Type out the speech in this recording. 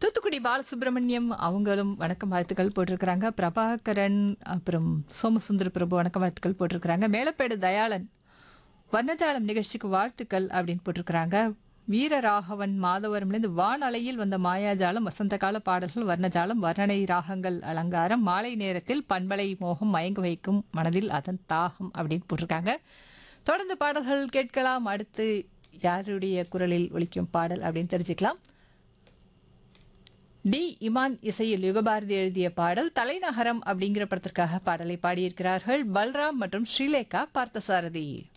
தூத்துக்குடி பாலசுப்ரமணியம் அவங்களும் வணக்கம் வாழ்த்துக்கள் போட்டிருக்கிறாங்க பிரபாகரன் அப்புறம் சோமசுந்தர பிரபு வணக்கம் வாழ்த்துக்கள் போட்டிருக்கிறாங்க மேலப்பேடு தயாளன் வர்ணஜாலம் நிகழ்ச்சிக்கு வாழ்த்துக்கள் அப்படின்னு போட்டிருக்கிறாங்க வீரராகவன் மாதவரம்லேருந்து வானலையில் வந்த மாயாஜாலம் வசந்த கால பாடல்கள் வர்ணஜாலம் வர்ணனை ராகங்கள் அலங்காரம் மாலை நேரத்தில் பண்பலை மோகம் மயங்க வைக்கும் மனதில் அதன் தாகம் அப்படின்னு போட்டிருக்காங்க தொடர்ந்து பாடல்கள் கேட்கலாம் அடுத்து யாருடைய குரலில் ஒலிக்கும் பாடல் அப்படின்னு தெரிஞ்சுக்கலாம் டி இமான் இசையில் யுகபாரதி எழுதிய பாடல் தலைநகரம் அப்படிங்கிற படத்திற்காக பாடலை பாடியிருக்கிறார்கள் பல்ராம் மற்றும் ஸ்ரீலேகா பார்த்தசாரதி